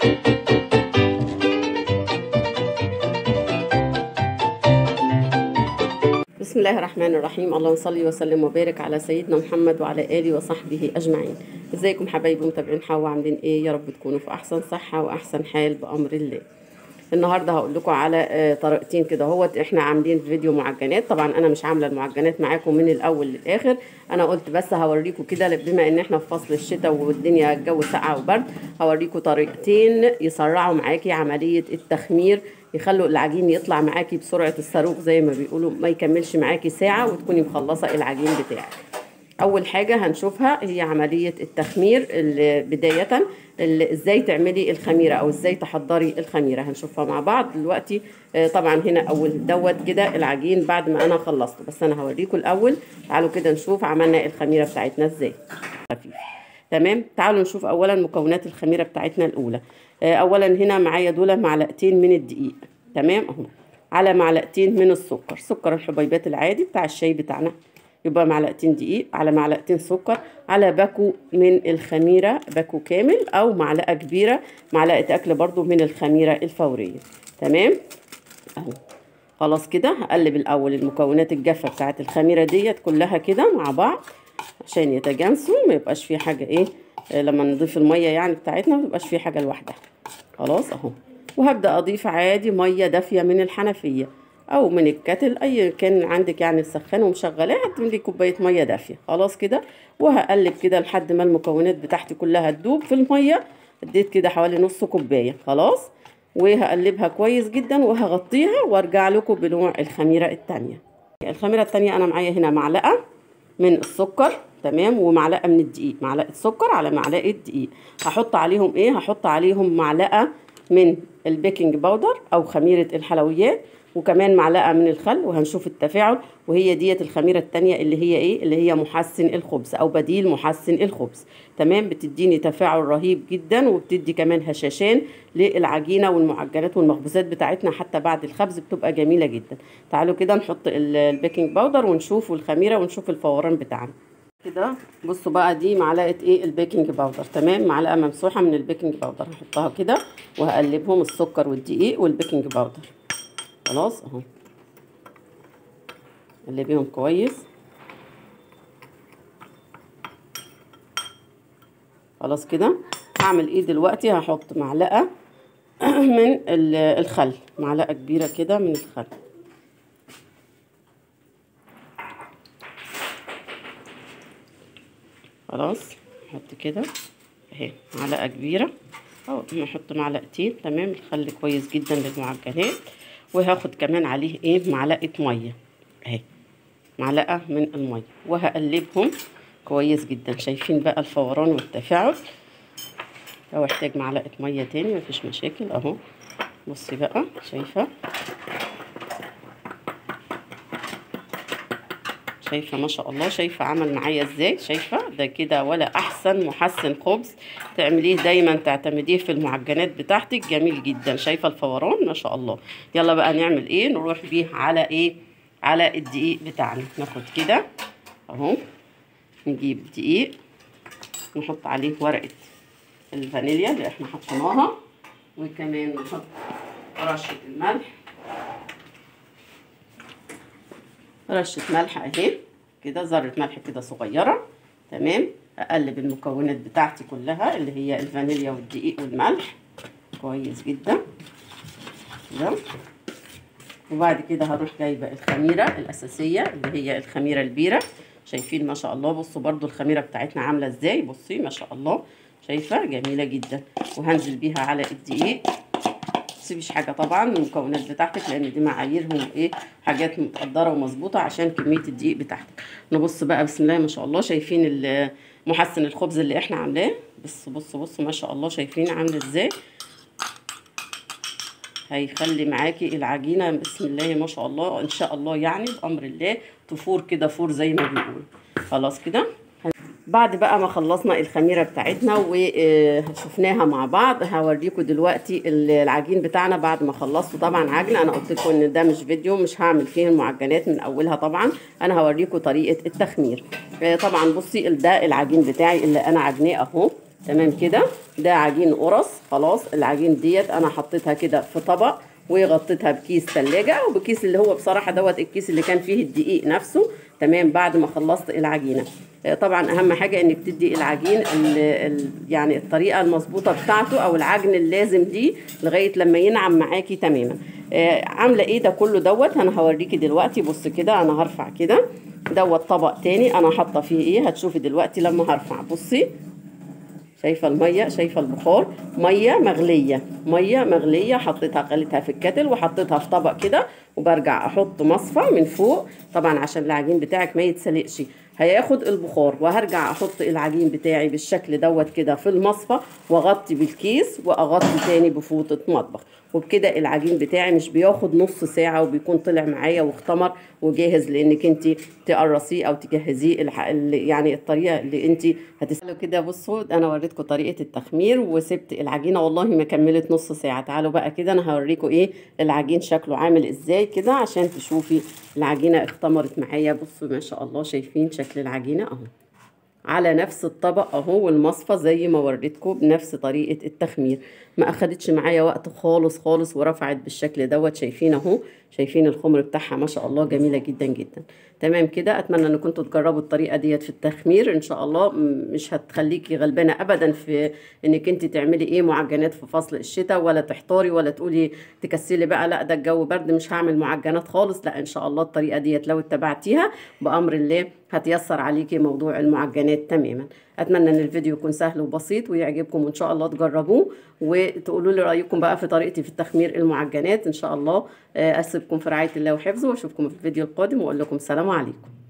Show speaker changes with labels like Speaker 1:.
Speaker 1: بسم الله الرحمن الرحيم اللهم صل وسلم وبارك على سيدنا محمد وعلى اله وصحبه اجمعين ازيكم حبايبي متابعين حوا عاملين ايه يا رب تكونوا في احسن صحه واحسن حال بامر الله النهارده هقول لكم على آه، طريقتين كده اهوت احنا عاملين فيديو معجنات طبعا انا مش عامله المعجنات معاكم من الاول للاخر انا قلت بس هوريكم كده بما ان احنا في فصل الشتاء والدنيا الجو ساقعه وبرد هوريكم طريقتين يسرعوا معاكي عمليه التخمير يخلوا العجين يطلع معاكي بسرعه الصاروخ زي ما بيقولوا ما يكملش معاكي ساعه وتكوني مخلصه العجين بتاعك اول حاجه هنشوفها هي عمليه التخمير اللي بدايه اللي ازاي تعملي الخميره او ازاي تحضري الخميره هنشوفها مع بعض دلوقتي آه، طبعا هنا اول دوت كده العجين بعد ما انا خلصته بس انا هوريكم الاول تعالوا كده نشوف عملنا الخميره بتاعتنا ازاي خفيف تمام تعالوا نشوف اولا مكونات الخميره بتاعتنا الاولى آه، اولا هنا معايا دول معلقتين من الدقيق تمام اهو على معلقتين من السكر سكر الحبيبات العادي بتاع الشاي بتاعنا يبقى معلقتين دقيق على معلقتين سكر على باكو من الخميرة باكو كامل أو معلقة كبيرة معلقة أكل برضو من الخميرة الفورية تمام أهو خلاص كده هقلب الأول المكونات الجافة بتاعت الخميرة ديت كلها كده مع بعض عشان يتجانسوا ما يبقاش في حاجة إيه آه، لما نضيف المية يعني بتاعتنا ما يبقاش في حاجة لوحدها خلاص أهو وهبدأ أضيف عادي مية دافية من الحنفية او من الكتل اي كان عندك يعني السخان ومشغلاه هتملي كوبايه ميه دافيه خلاص كده وهقلب كده لحد ما المكونات بتاعتي كلها تدوب في الميه اديت كده حوالي نص كوبايه خلاص وهقلبها كويس جدا وهغطيها وارجع لكم بنوع الخميره التانية الخميره التانية انا معايا هنا معلقه من السكر تمام ومعلقه من الدقيق معلقه سكر على معلقه دقيق هحط عليهم ايه هحط عليهم معلقه من البيكنج باودر او خميره الحلويات وكمان معلقه من الخل وهنشوف التفاعل وهي ديت الخميره التانية اللي هي ايه اللي هي محسن الخبز او بديل محسن الخبز تمام بتديني تفاعل رهيب جدا وبتدي كمان هشاشان للعجينه والمعجنات والمخبوزات بتاعتنا حتى بعد الخبز بتبقى جميله جدا تعالوا كده نحط ال- البيكنج باودر ونشوف الخميره ونشوف الفوران بتاعنا كده بصوا بقى دي معلقه ايه البيكنج باودر تمام معلقه ممسوحه من البيكنج باودر هحطها كده وهقلبهم السكر والدقيق والبيكنج باودر خلاص اهو قلبيهم كويس خلاص كده هعمل ايه دلوقتي هحط معلقه من ال- الخل معلقه كبيره كده من الخل خلاص نحط كده اهي معلقه كبيره او نحط معلقتين تمام الخل كويس جدا للمعجنات وهاخد كمان عليه ايه معلقه ميه اهي معلقه من الميه وهقلبهم كويس جدا شايفين بقى الفوران والتفاعل لو احتاج معلقه ميه تاني مفيش مشاكل اهو بصي بقى شايفه شايفه ما شاء الله شايفه عمل معايا ازاي شايفه ده كده ولا احسن محسن خبز تعمليه دايما تعتمديه في المعجنات بتاعتك جميل جدا شايفه الفوران ما شاء الله يلا بقى نعمل ايه نروح بيه على ايه على الدقيق بتاعنا ناخد كده اهو نجيب دقيق نحط عليه ورقه الفانيليا اللي احنا حطيناها وكمان نحط رشه الملح رشة ملح اهي كده ذرة ملح كده صغيرة تمام اقلب المكونات بتاعتي كلها اللي هي الفانيليا والدقيق والملح كويس جدا كده وبعد كده هروح جايبة الخميرة الأساسية اللي هي الخميرة البيرة شايفين ما شاء الله بصوا برضو الخميرة بتاعتنا عاملة ازاي بصي ما شاء الله شايفة جميلة جدا وهنزل بيها على الدقيق تسيبيش حاجه طبعا من المكونات بتاعتك لان دي معاييرهم ايه حاجات متقدره ومظبوطه عشان كميه الدقيق بتاعتك نبص بقى بسم الله ما شاء الله شايفين ال- محسن الخبز اللي احنا عاملاه بص بص بص ما شاء الله شايفين عامل ازاي هيخلي معاكي العجينه بسم الله ما شاء الله ان شاء الله يعني بامر الله تفور كده فور زي ما بيقولوا خلاص كده بعد بقى ما خلصنا الخميره بتاعتنا وشفناها مع بعض هوريكم دلوقتي العجين بتاعنا بعد ما خلصته طبعا عجن انا قلت لكم ان ده مش فيديو مش هعمل فيه المعجنات من اولها طبعا انا هوريكم طريقه التخمير آه، طبعا بصي ده العجين بتاعي اللي انا عجناه اهو تمام كده ده عجين قرص خلاص العجين ديت انا حطيتها كده في طبق وغطيتها بكيس ثلاجة وبكيس اللي هو بصراحة دوت الكيس اللي كان فيه الدقيق نفسه تمام بعد ما خلصت العجينة آه، طبعا اهم حاجة انك تدي العجين ال ال يعني الطريقة المظبوطة بتاعته او العجن اللازم دي لغاية لما ينعم معاكي تماما آه، عاملة ايه ده كله دوت انا هوريكي دلوقتي بص كده انا هرفع كده دوت طبق تاني انا حاطة فيه ايه هتشوفي دلوقتي لما هرفع بصي شايفه الميه شايفه البخار ميه مغليه ميه مغليه حطيتها غليتها في الكتل وحطيتها في طبق كده وبرجع احط مصفى من فوق طبعا عشان العجين بتاعك ما يتسلقش هياخد البخار وهرجع احط العجين بتاعي بالشكل دوت كده في المصفى واغطي بالكيس واغطي تاني بفوطه مطبخ وبكده العجين بتاعي مش بياخد نص ساعه وبيكون طلع معايا واختمر وجاهز لانك انت تقرصيه او تجهزيه الح... ال- يعني الطريقه اللي انت هتسالوا كده بصوا انا وريتكم طريقه التخمير وسبت العجينه والله ما كملت نص ساعه تعالوا بقى كده انا هوريكم ايه العجين شكله عامل ازاي كده عشان تشوفي العجينه اختمرت معايا بصوا ما شاء الله شايفين شكل العجينه اهو على نفس الطبق اهو والمصفى زي ما وريتكم بنفس طريقه التخمير ما اخدتش معايا وقت خالص خالص ورفعت بالشكل دوت شايفين اهو شايفين الخمر بتاعها ما شاء الله جميله جدا جدا تمام كده اتمنى ان كنتوا تجربوا الطريقه ديت في التخمير ان شاء الله م- مش هتخليكي غلبانه ابدا في انك انت تعملي ايه معجنات في فصل الشتاء ولا تحتاري ولا تقولي تكسلي بقى لا ده الجو برد مش هعمل معجنات خالص لا ان شاء الله الطريقه ديت لو اتبعتيها بامر الله هتيسر عليكي موضوع المعجنات تماما اتمنى ان الفيديو يكون سهل وبسيط ويعجبكم وان شاء الله تجربوه وتقولوا لي رايكم بقى في طريقتي في التخمير المعجنات ان شاء الله آه، اسيبكم في رعايه الله وحفظه واشوفكم في الفيديو القادم واقول لكم سلام عليكم